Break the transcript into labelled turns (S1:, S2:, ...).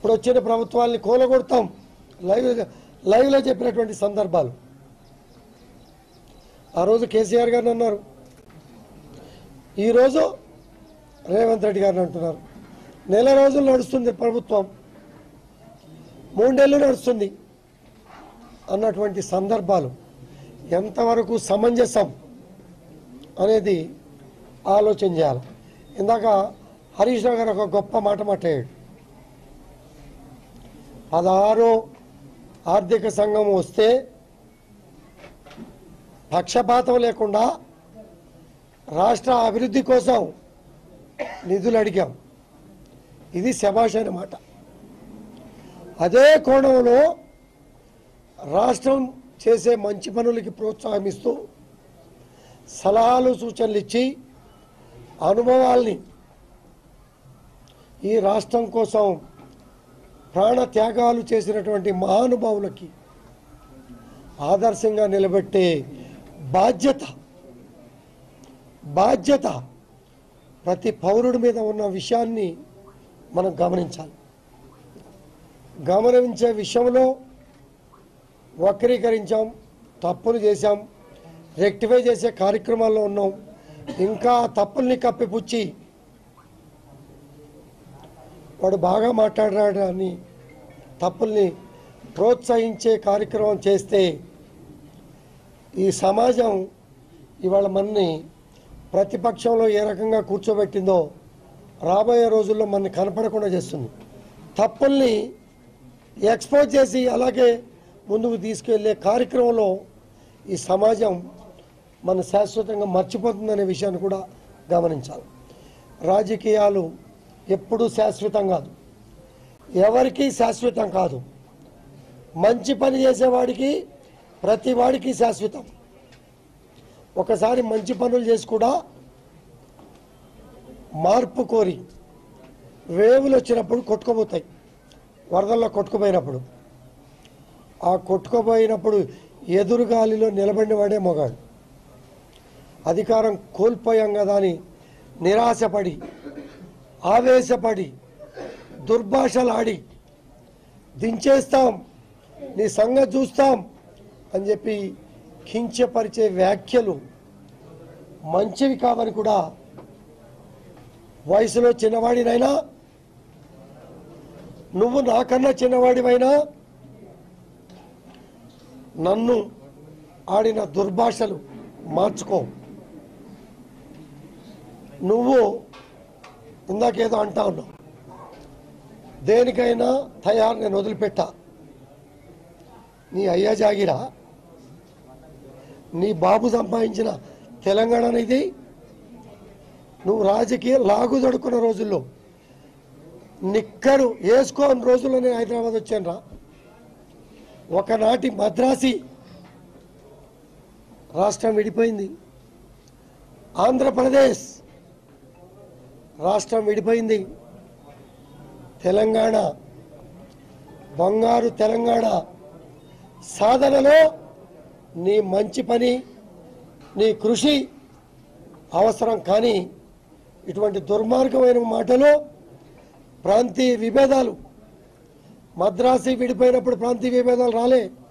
S1: ఇప్పుడు వచ్చిన ప్రభుత్వాల్ని కూలగొడతాం లైవ్ లైవ్లో చెప్పినటువంటి సందర్భాలు ఆ రోజు కేసీఆర్ గారిని అన్నారు ఈరోజు రేవంత్ రెడ్డి గారిని అంటున్నారు నెల రోజులు నడుస్తుంది ప్రభుత్వం మూడేళ్ళు నడుస్తుంది అన్నటువంటి సందర్భాలు ఎంతవరకు సమంజసం అనేది ఆలోచన చేయాలి ఇందాక హరీష్ రావు గారు ఒక గొప్ప మాట మాట్లాడాడు పదహారు ఆర్థిక సంఘం వస్తే పక్షపాతం లేకుండా రాష్ట్ర అభివృద్ధి కోసం నిధులు అడిగాం ఇది శభాష్ అనే మాట అదే కోణంలో రాష్ట్రం చేసే మంచి పనులకి ప్రోత్సాహమిస్తూ సలహాలు సూచనలు ఇచ్చి అనుభవాల్ని ఈ రాష్ట్రం కోసం ప్రాణ త్యాగాలు చేసినటువంటి మహానుభావులకి ఆదర్శంగా నిలబెట్టే బాధ్యత బాధ్యత ప్రతి పౌరుడి మీద ఉన్న విషయాన్ని మనం గమనించాలి గమనించే విషయంలో వక్రీకరించాం తప్పులు చేశాం రెక్టిఫై చేసే కార్యక్రమాల్లో ఉన్నాం ఇంకా ఆ తప్పుల్ని కప్పిపుచ్చి వాడు బాగా మాట్లాడాడు అని తప్పుల్ని ప్రోత్సహించే కార్యక్రమం చేస్తే ఈ సమాజం ఇవాళ మనని ప్రతిపక్షంలో ఏ రకంగా కూర్చోబెట్టిందో రాబోయే రోజుల్లో మనని కనపడకుండా చేస్తుంది తప్పుల్ని ఎక్స్పోజ్ చేసి అలాగే ముందుకు తీసుకెళ్లే కార్యక్రమంలో ఈ సమాజం మన శాశ్వతంగా మర్చిపోతుందనే విషయాన్ని కూడా గమనించాలి రాజకీయాలు ఎప్పుడూ శాశ్వతం కాదు ఎవరికీ శాశ్వతం కాదు మంచి పని చేసేవాడికి ప్రతి వాడికి శాశ్వతం ఒకసారి మంచి పనులు చేసి కూడా మార్పు కోరి వేవులు వచ్చినప్పుడు కొట్టుకోబోతాయి వరదల్లో కొట్టుకుపోయినప్పుడు ఆ కొట్టుకుపోయినప్పుడు ఎదురుగాలిలో నిలబడిన వాడే మొగాడు అధికారం కోల్పోయాం కదా అని నిరాశపడి ఆవేశపడి దుర్భాషలాడి దించేస్తాం నీ సంగతి చూస్తాం అని చెప్పి కించపరిచే వ్యాఖ్యలు మంచివి కావని కూడా వయసులో చిన్నవాడినైనా నువ్వు నాకన్నా చిన్నవాడివైనా నన్ను ఆడిన దుర్భాషలు మార్చుకో నువ్వు ఇందాకేదో అంటా ఉన్నావు దేనికైనా తయారు నేను వదిలిపెట్టా నీ అయ్యా జాగిరా నీ బాబు సంపాదించిన తెలంగాణ ఇది నువ్వు రాజకీయ లాగు దొడుకున్న రోజుల్లో నిక్కరు వేసుకోని రోజుల్లో నేను హైదరాబాద్ వచ్చాను రా ఒకనాటి మద్రాసి రాష్ట్రం విడిపోయింది ఆంధ్రప్రదేశ్ రాష్ట్రం విడిపోయింది తెలంగాణ బంగారు తెలంగాణ సాధనలో నీ మంచి పని నీ కృషి అవసరం కానీ ఇటువంటి దుర్మార్గమైన మాటలు ప్రాంతీయ విభేదాలు మద్రాసి విడిపోయినప్పుడు ప్రాంతీయ విభేదాలు రాలే